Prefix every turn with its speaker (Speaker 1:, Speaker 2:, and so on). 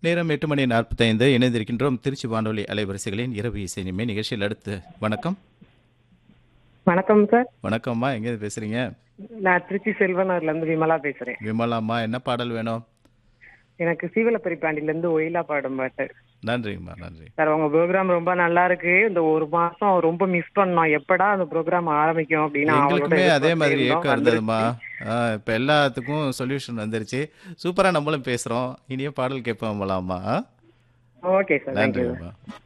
Speaker 1: நேரம் எட்டு மணி நாற்பத்தைந்து இணைந்திருக்கின்றோம் திருச்சி வானொலி அலைவரிசைகளின் இரவு இசை நிமை நிகழ்ச்சியில் அடுத்து வணக்கம்
Speaker 2: வணக்கம் சார்
Speaker 1: வணக்கம்மா எங்கே பேசுறீங்க
Speaker 2: நான் திருச்சி செல்வனூர்ல இருந்து விமலா பேசுறேன்
Speaker 1: விமலாம்மா என்ன பாடல் வேணும்
Speaker 2: எனக்கு சீவலப்பரிப்பாண்டில இருந்து ஒயிலா பாடும் பாட்டு
Speaker 1: நன்றிங்கம்மா நன்றி
Speaker 2: சார் உங்க ப்ரோக்ராம் ரொம்ப நல்லா இருக்கு இந்த ஒரு மாசம் ரொம்ப மிஸ் பண்ணோம் எப்படா அந்த ப்ரோக்ராம் ஆரம்பிக்கும் அப்படின்னு அவளோட
Speaker 1: எங்களுக்குமே அதே மாதிரி
Speaker 2: எதிர்பார்த்து
Speaker 1: ஏக்கம்
Speaker 2: இருந்தோம்.
Speaker 1: இருந்ததுமா இப்போ எல்லாத்துக்கும் சொல்யூஷன் வந்துருச்சு சூப்பராக நம்மளும் பேசுகிறோம் இனிய பாடல் கேட்போம் விமலாம்மா
Speaker 2: ஓகே சார் தேங்க்யூ
Speaker 1: நன்றிங்கம்மா